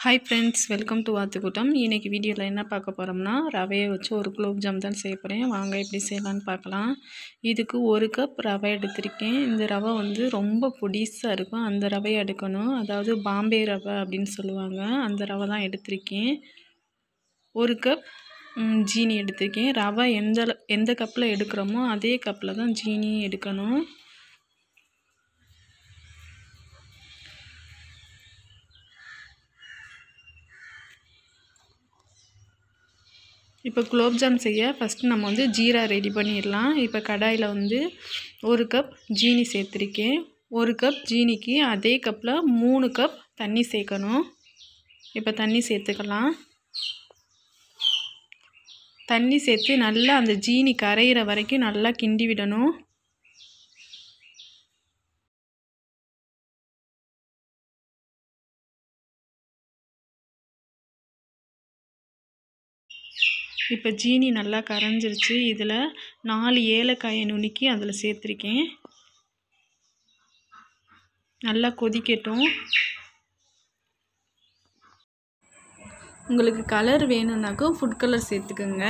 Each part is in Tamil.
hi friends welcome to Vaathukoottam இன்றைக்கி வீடியோவில் என்ன பார்க்க போகிறோம்னா ரவையை வச்சு ஒரு குலோப் ஜாம் தான் செய்ய போகிறேன் வாங்க எப்படி செய்யலான்னு பார்க்கலாம் இதுக்கு ஒரு கப் ரவை எடுத்திருக்கேன் இந்த ரவை வந்து ரொம்ப பொடிசாக இருக்கும் அந்த ரவையை எடுக்கணும் அதாவது பாம்பே ரவை அப்படின்னு சொல்லுவாங்க அந்த ரவை தான் எடுத்திருக்கேன் ஒரு கப் ம், ஜீனி எடுத்திருக்கேன் ரவை எந்த அள- எந்த கப்பில் எடுக்கிறோமோ அதே கப்பில் தான் ஜீனி எடுக்கணும் இப்போ குலோப்ஜாம் செய்ய ஃபஸ்ட்டு நம்ம வந்து ஜீரா ரெடி பண்ணிடலாம் இப்போ கடாயில் வந்து ஒரு கப் ஜீனி சேர்த்துருக்கேன் ஒரு கப் ஜீனிக்கு அதே கப்பில் மூணு கப் தண்ணி சேர்க்கணும் இப்போ தண்ணி சேர்த்துக்கலாம் தண்ணி சேர்த்து நல்லா அந்த ஜீனி கரையிற வரைக்கும் நல்லா கிண்டி விடணும் இப்போ ஜீனி நல்லா கரைஞ்சிருச்சு இதில் நாலு ஏலக்காயை நுணுக்கி அதில் சேர்த்துருக்கேன் நல்லா கொதிக்கட்டும் உங்களுக்கு கலர் வேணும்னாக்கும் ஃபுட் கலர் சேர்த்துக்குங்க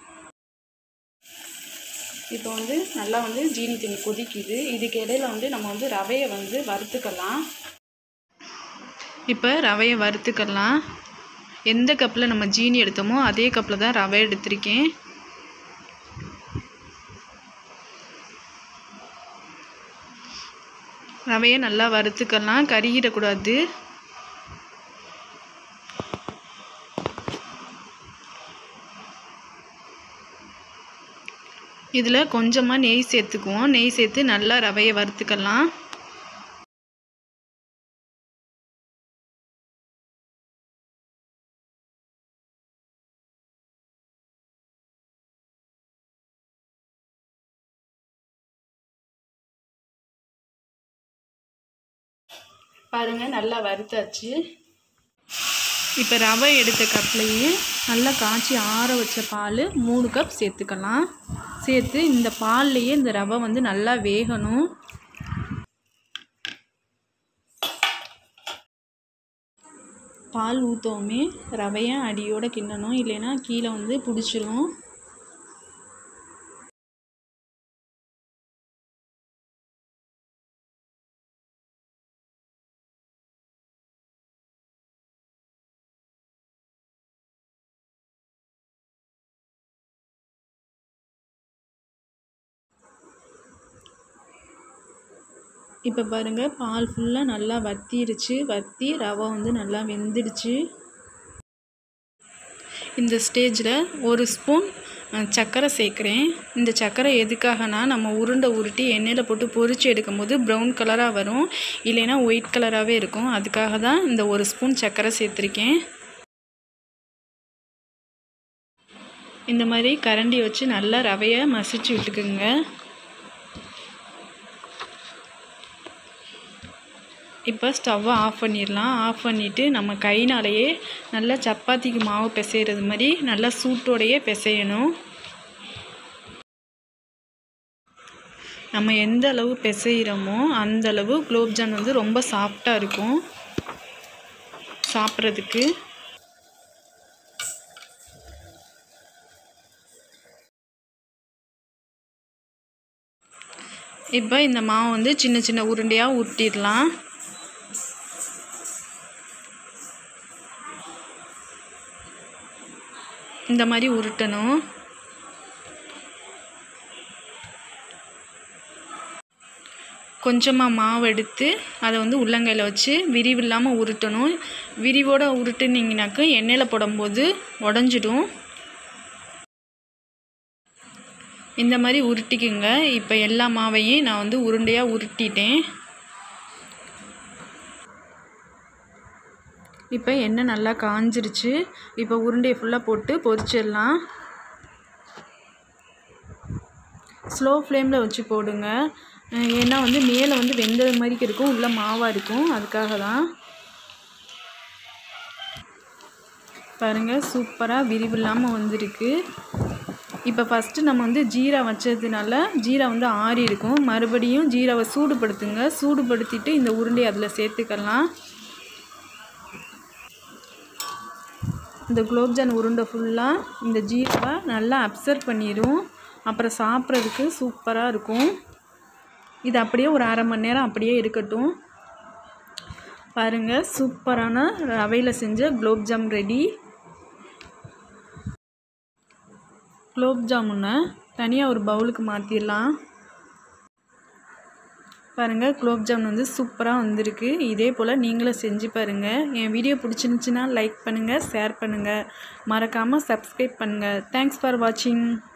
இப்போ வந்து நல்லா வந்து ஜீனி தண்ணி கொதிக்குது இதுக்கு இடையில வந்து நம்ம வந்து ரவையை வந்து வறுத்துக்கலாம் இப்போ ரவையை வறுத்துக்கலாம் எந்த கப்பில் நம்ம ஜீனி எடுத்தோமோ அதே கப்பில் தான் ரவை எடுத்திருக்கேன் ரவையை நல்லா வறுத்துக்கலாம் கருகிடக்கூடாது இதில் கொஞ்சமாக நெய் சேர்த்துக்குவோம் நெய் சேர்த்து நல்லா ரவையை வறுத்துக்கலாம் பாருங்க நல்லா வறுத்தாச்சு இப்போ ரவை எடுத்த கப்லேயே நல்லா காய்ச்சி ஆற வச்ச பால் மூணு கப் சேர்த்துக்கலாம் சேர்த்து இந்த பால்லையே இந்த ரவை வந்து நல்லா வேகணும் பால் ஊற்றவுமே ரவையை அடியோட கிண்டணும் இல்லைன்னா கீழே வந்து பிடிச்சிரும் இப்போ பாருங்கள் பால் ஃபுல்லாக நல்லா வத்திருச்சு வத்தி ரவை வந்து நல்லா வெந்துடுச்சு இந்த ஸ்டேஜில் ஒரு ஸ்பூன் அஹ், சர்க்கரை சேர்க்குறேன் இந்த சர்க்கரை எதுக்காகனா நம்ம உருண்டை உருட்டி எண்ணெயில் போட்டு பொரிச்சு எடுக்கும்போது ப்ரௌன் கலராக வரும் இல்லைன்னா ஒயிட் கலராகவே இருக்கும் அதுக்காக தான் இந்த ஒரு ஸ்பூன் சர்க்கரை சேர்த்துருக்கேன் இந்த மாதிரி கரண்டி வச்சு நல்லா ரவையை மசிச்சு விட்டுக்குங்க இப்போ ஸ்டவ்வை ஆஃப் பண்ணிடலாம் ஆஃப் பண்ணிவிட்டு நம்ம கைனாலேயே நல்லா சப்பாத்திக்கு மாவு பிசைகிறது மாதிரி நல்லா சூட்டோடையே பிசையணும் நம்ம எந்த அளவு பிசைகிறோமோ அந்த அளவு குலோப்ஜான் வந்து ரொம்ப சாஃப்டாக இருக்கும் சாப்பிட்றதுக்கு இப்போ இந்த மாவு வந்து சின்ன சின்ன உருண்டையாக உருட்டிடலாம் இந்த மாதிரி உருட்டணும் கொஞ்சமாக மாவு எடுத்து அதை வந்து உள்ளங்கையில் வச்சு விரிவு இல்லாமல் உருட்டணும் விரிவோடு உருட்டுனீங்கனாக்க எண்ணெயில் போடும்போது உடஞ்சிடும் இந்த மாதிரி உருட்டிக்குங்க இப்போ எல்லா மாவையும் நான் வந்து உருண்டையாக உருட்டிட்டேன் இப்போ எண்ணெய் நல்லா காஞ்சிருச்சு இப்போ உருண்டையை ஃபுல்லாக போட்டு பொரிச்சிடலாம் ஸ்லோ ஃப்ளேமில் வச்சு போடுங்க அஹ் ஏன்னா வந்து மேலே வந்து வெந்தது மாதிரி இருக்கும் உள்ள மாவாக இருக்கும் அதுக்காக தான் பாருங்கள் சூப்பராக விரிவில்லாமல் வந்திருக்கு இப்போ ஃபஸ்ட்டு நம்ம வந்து ஜீரா வச்சதுனால ஜீரா வந்து ஆறி இருக்கும் மறுபடியும் ஜீராவை சூடுபடுத்துங்க சூடுபடுத்திட்டு இந்த உருண்டையை அதில் சேர்த்துக்கலாம் இந்த குலோப்ஜான் உருண்டை ஃபுல்லாக இந்த ஜீரவை நல்லா அப்சர்வ் பண்ணிடும் அப்புறம் சாப்பிட்றதுக்கு சூப்பராக இருக்கும் இது அப்படியே ஒரு அரை மணி நேரம் அப்படியே இருக்கட்டும் பாருங்கள் சூப்பரான ரவையில் செஞ்ச குலோப்ஜாம் ரெடி குலோப் ஜாமுனை தனியாக ஒரு பவுலுக்கு மாற்றிடலாம் பாருங்கள் குலோப் ஜாமுன் வந்து சூப்பராக வந்திருக்கு இதே போல் நீங்களும் செஞ்சு பாருங்கள் என் வீடியோ பிடிச்சிருந்துச்சின்னா லைக் பண்ணுங்கள் ஷேர் பண்ணுங்கள் மறக்காமல் சப்ஸ்கிரைப் பண்ணுங்கள் தேங்க்ஸ் ஃபார் வாட்சிங்